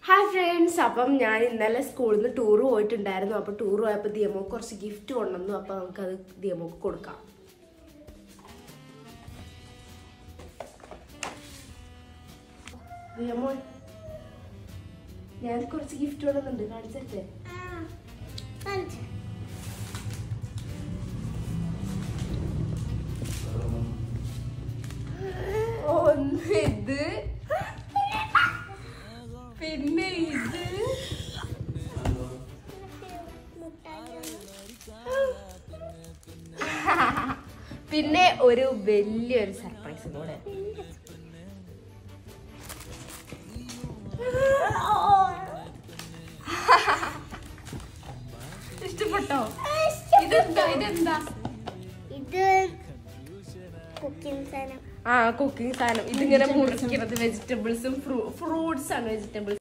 hi friends അപ്പം ഞാൻ ഇന്നലെ സ്കൂളിൽ നിന്ന് ടൂർ പോയിട്ടുണ്ടായിരുന്നു അപ്പോൾ ടൂർ പോയപ്പോൾ ദിയമോ കുറച്ച് ഗിഫ്റ്റ് കൊണ്ടുവന്നു അപ്പോൾ നമുക്കത് ദിയമോക്ക് കൊടുക്കാം ദിയമോ ഞാൻ കുറച്ച് ഗിഫ്റ്റ് കൊണ്ടുവന്നുണ്ട് കാണിച്ചേ ഒന്ന് ഇത് പിന്നെ ഇത് പിന്നെ ഒരു വലിയൊരു സർപ്രൈസ് കൂടെ ഇഷ്ടപ്പെട്ടോ ഇതെന്താ ഇതെന്താ ഇത് കുക്കിംഗ് സാധനം ആ കുക്കിംഗ് സാധനം ഇതിങ്ങനെ മുറിക്കുന്നത് വെജിറ്റബിൾസും ഫ്രൂട്ട്സ് ആണ് വെജിറ്റബിൾസ്